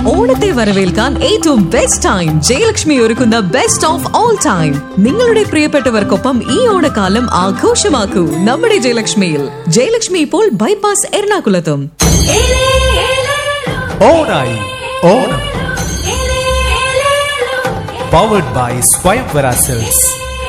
ഓണത്തെ വരവേൽക്കാൻ ഏറ്റവും ബെസ്റ്റ് ടൈം ജയലക്ഷ്മി ഒരുക്കുന്ന ബെസ്റ്റ് ഓഫ് ഓൾ ടൈം നിങ്ങളുടെ പ്രിയപ്പെട്ടവർക്കൊപ്പം ഈ ഓണക്കാലം ആഘോഷമാക്കൂ നമ്മുടെ ജയലക്ഷ്മിയിൽ ജയലക്ഷ്മി ഇപ്പോൾ ബൈപ്പാസ് എറണാകുളത്തും ഓണായി ഓണം പവർഡ് ബൈ സ്വയംവര സെൽസ്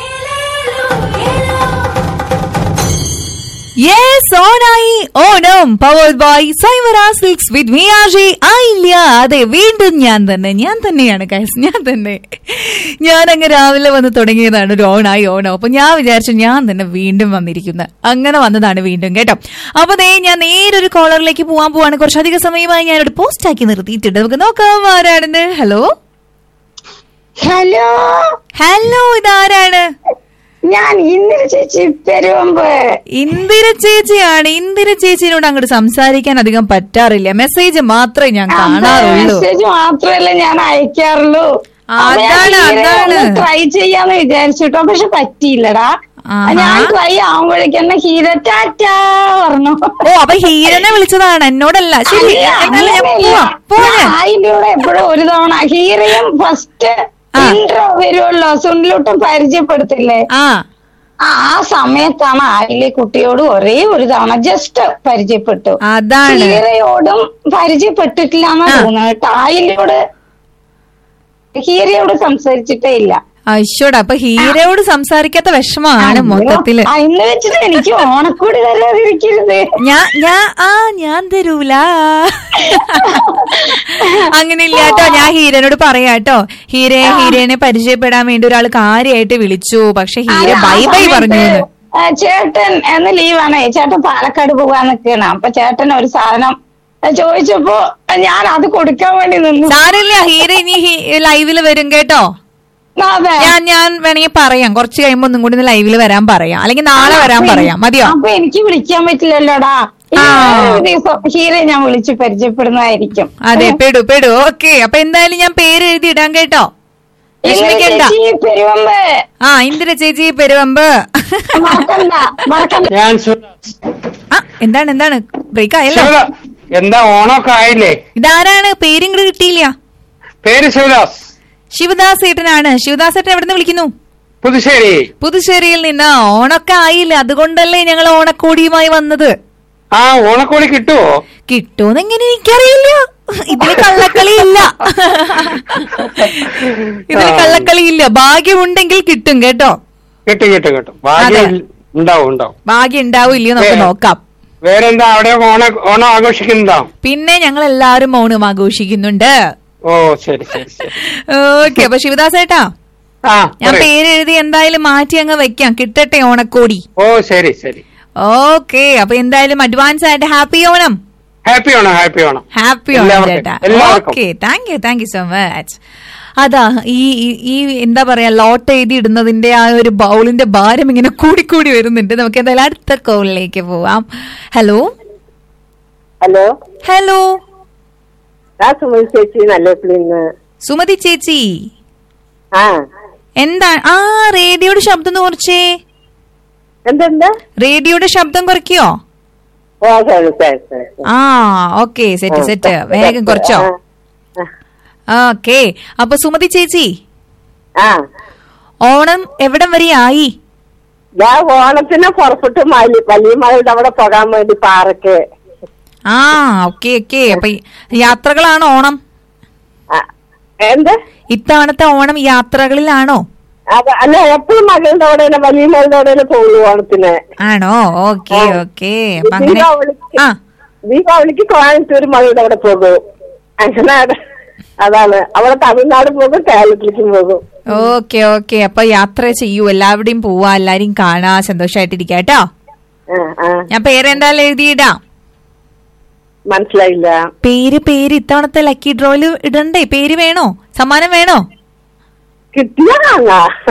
യെസ് ഓണായി ഓണം പവേർഡ് ബൈ സൈവറ സിക്സ് വിത്ത് മീ ആജി ആയില്ല അതെ വീണ്ടും ഞാൻ തന്നെ ഞാൻ തന്നെയാണ് ഗൈസ് ഞാൻ തന്നെ ഞാൻ അങ്ങ് രാവിലെ വന്ന് തുടങ്ങിയതാണ് ഒരു ഓണായി ഓണം അപ്പൊ ഞാൻ വിചാരിച്ചു ഞാൻ തന്നെ വീണ്ടും വന്നിരിക്കുന്നത് അങ്ങനെ വന്നതാണ് വീണ്ടും കേട്ടോ അപ്പൊ ദേ ഞാൻ നേരൊരു കോളറിലേക്ക് പോകാൻ പോവാണ് കുറച്ചധികം സമയമായി ഞാനൊരു പോസ്റ്റ് ആക്കി നിർത്തിയിട്ടുണ്ട് നമുക്ക് നോക്കാം ആരാണെന്ന് ഹലോ ഹലോ ഹലോ ഇതാരാണ് ഞാൻ ഇന്നലെ ചേച്ചി പെരുവമ്പ് ഇന്ദിര ചേച്ചിയാണ് ഇന്ദിര ചേച്ചിനോട് അങ്ങോട്ട് സംസാരിക്കാൻ അധികം പറ്റാറില്ല മെസ്സേജ് മാത്രമേ ഞാൻ കാണാറുള്ളൂ മെസ്സേജ് മാത്രമല്ല ഞാൻ അയക്കാറുള്ളൂ അതാണ്, അതാണ്. ട്രൈ ചെയ്യാന്ന് വിചാരിച്ചിട്ടോ പക്ഷെ പറ്റിയില്ലടാ ആഹാ. ഞാൻ ട്രൈ ആവുമ്പോഴേക്കെന്നെ ഹീര ടാറ്റാ പറഞ്ഞു ഓ അപ്പൊ ഹീരനെ വിളിച്ചതാണ് എന്നോടല്ല ശരി എന്നാലും ഞാൻ പോവാം പോവാ അതിന്റെ കൂടെ എപ്പോഴും ഒരു തവണ ഹീറയും ഫസ്റ്റ് ആ. ഇൻട്രോ വരുമല്ലോ സുനിലൂട്ടും പരിചയപ്പെടുത്തില്ലേ ആ ആ സമയത്താണ് ആയിലെ കുട്ടിയോട് ഒരേ ഒരു തവണ ജസ്റ്റ് പരിചയപ്പെട്ടു അതാണ് ഹീരയോടും പരിചയപ്പെട്ടിട്ടില്ല എന്നാ ആ. തോന്നുന്നത് കേട്ടോ ആയില്യോട് ഹീരയോട് സംസാരിച്ചിട്ടേ ഇല്ല അശ്വടാ അപ്പൊ ഹീരയോട് സംസാരിക്കാത്ത വിഷമമാണ് മൊത്തത്തില് ആ, ഇന്ന് വെച്ചിട്ട് എനിക്ക് ഓണക്കൂടി തരാതിരിക്കരുത് ഞാൻ ഞാൻ ആ ഞാൻ തരൂല അങ്ങനെ ഇല്ല കേട്ടോ ഞാൻ ഹീരനോട് പറയാട്ടോ ഹീരെ ഹീരനെ പരിചയപ്പെടാൻ വേണ്ടി ഒരാൾ കാര്യമായിട്ട് വിളിച്ചു പക്ഷെ ഹീര ആ ബൈ ബൈ സമയത്ത്, പറഞ്ഞു എന്ന്. ആ, ചേട്ടൻ എന്ന് ലീവാണേ ചേട്ടൻ പാലക്കാട് പോകാൻ നിൽക്കണം അപ്പൊ ചേട്ടൻ ഒരു സാധനം ആ, ചോദിച്ചപ്പോ ഞാൻ അത് കൊടുക്കാൻ വേണ്ടി നിന്നു സാരമില്ല ഹീര ഇനി ലൈവില് വരും കേട്ടോ അതെ ഞാൻ ഞാൻ വേണമെങ്കിൽ പറയാം കുറച്ച് കഴിയുമ്പോ ഒന്നും കൂടി ലൈവില് വരാൻ പറയാം അല്ലെങ്കിൽ നാളെ വരാൻ അപ്പൊ പറയാം മതിയോ അപ്പൊ എനിക്ക് വിളിക്കാൻ പറ്റില്ലല്ലോടാ ഇനി ആ. വേറൊരു ദിവസം ഹീറെ ഞാൻ വിളിച്ച് പരിചയപ്പെടുന്നതായിരിക്കും അതെ പെടു പെടു ഓക്കെ അപ്പൊ എന്തായാലും ഞാൻ പേര് എഴുതി ഇടാൻ കേട്ടോ ഇന്നലെ വിഷമിക്കണ്ട ചേച്ചി പെരുവമ്പ് ആ ഇന്ദിര ചേച്ചി പെരുവമ്പ് മറക്കണ്ട മറക്കണ്ട ഞാൻ സു- ആ എന്താണ് എന്താണ് ബ്രേക്ക് ആയല്ലോ ശിവദാ എന്താ ഓണമൊക്കെ ആയില്ലേ ഇതാരാണ് പേരും കൂടെ കിട്ടിയില്ല പേര് ശിവദാസ് ശിവദാസ് ഏട്ടനാണ് ശിവദാസ് ഏട്ടൻ എവിടെ നിന്ന് വിളിക്കുന്നു പുതുശ്ശേരി പുതുശ്ശേരിയിൽ നിന്ന് ഓണൊക്കെ ആയില്ല അതുകൊണ്ടല്ലേ ഞങ്ങൾ ഓണക്കോടിയുമായി വന്നത് ആ ഓണക്കോടി കിട്ടുവോ കിട്ടുമെന്ന് എങ്ങനെ എനിക്കറിയില്ല ഇതിന് കള്ളക്കളി ഇല്ല ഇതിന് കള്ളക്കളി ഇല്ല ഭാഗ്യമുണ്ടെങ്കിൽ കിട്ടും കേട്ടോ കിട്ടും കിട്ടും കിട്ടും ഭാഗ്യം ഉണ്ടാവും ഉണ്ടാവും ഭാഗ്യം ഉണ്ടാവും ഇല്ലയോ നമുക്ക് ഏ. നോക്കാം വേറെന്താ അവിടെ ഓണ ഓണം ആഘോഷിക്കുന്നതാ പിന്നെ ഞങ്ങൾ എല്ലാവരും ഓണം ആഘോഷിക്കുന്നുണ്ട് ഓ ശരി ശരി ശരി ഓക്കെ അപ്പൊ ശിവദാസ് ഏട്ടാ ആ ഞാൻ പറയ്. പേര് എഴുതി എന്തായാലും മാറ്റി അങ്ങ് വെക്കാം കിട്ടട്ടെ ഓണക്കോടി ഓ ശരി ശരി ഓക്കെ അപ്പൊ എന്തായാലും അഡ്വാൻസ് ആയിട്ട് happy Onam happy Onam happy Onam happy Onam എല്ലാവർക്കും, ചേട്ടാ എല്ലാവർക്കും. Okay thank you thank you so much അതാ ഈ ഈ- ഈ എന്താ പറയാ ലോട്ട് എഴുതി ഇടുന്നതിന്റെ ആ ഒരു ബൗളിന്റെ ഭാരം ഇങ്ങനെ കൂടിക്കൂടി വരുന്നുണ്ട് നമുക്ക് എന്തായാലും അടുത്ത കോളിലേക്ക് പോവാം ഹലോ ഹലോ ഹലോ ഞാൻ സുമതി ചേച്ചി നല്ലപ്പിളിന്ന് സുമതി ചേച്ചി ആ എന്താ ആ റേഡിയോയുടെ ശബ്ദം ഒന്ന് കുറച്ചേ എന്തെന്താ റേഡിയോയുടെ ശബ്ദം കുറയ്ക്കോ ഓ ശരി ശരി ശരി ആ ഓക്കെ സെറ്റ് സെറ്റ് വേഗം കുറച്ചോ ഓക്കെ അപ്പൊ സുമതി ചേച്ചി ആ ഓണം എവിടം വരെ ആയി ഞാൻ ഓണത്തിന് പുറപ്പെട്ടു മലി വലിയ മലയുടെ അവിടെ പോകാൻ വേണ്ടി പാറക്ക് ആ ഓക്കെ ഓക്കെ അപ്പൊ ഈ യാത്രകളാണോ ഓണം ആ, എന്ത് ഇത്തവണത്തെ ഓണം യാത്രകളിലാണോ അത് അല്ല എപ്പോഴും മകളുടെ അവിടെ തന്നെ വലിയ മകളുടെ അവിടെ തന്നെ പോകുള്ളൂ ഓണത്തിന് ആണോ ഓക്കെ ഓക്കെ അപ്പൊ അങ്ങനെ ദീപാവലിക്ക് ആ ദീപാവലിക്ക് കോയമ്പത്തൂർ മകളുടെ അവിടെ പോകും അങ്ങനെ അത്- അതാണ് അവിടെ തമിഴ്നാട് പോകും കേരളത്തിലേക്കും പോകും ഓക്കെ ഓക്കെ അപ്പൊ യാത്ര ചെയ്യൂ എല്ലാവരുടെയും പോവാ എല്ലാരെയും കാണാ സന്തോഷമായിട്ടിരിക്കാം കേട്ടോ ആ ആ ഞാൻ പേരെന്തായാലും എഴുതിയിടാം മനസ്സിലായില്ല പേര് പേര് ഇത്തവണത്തെ ലക്കി ഡ്രോയില് ഇടണ്ടേ പേര് വേണോ സമ്മാനം വേണോ കിട്ടിയ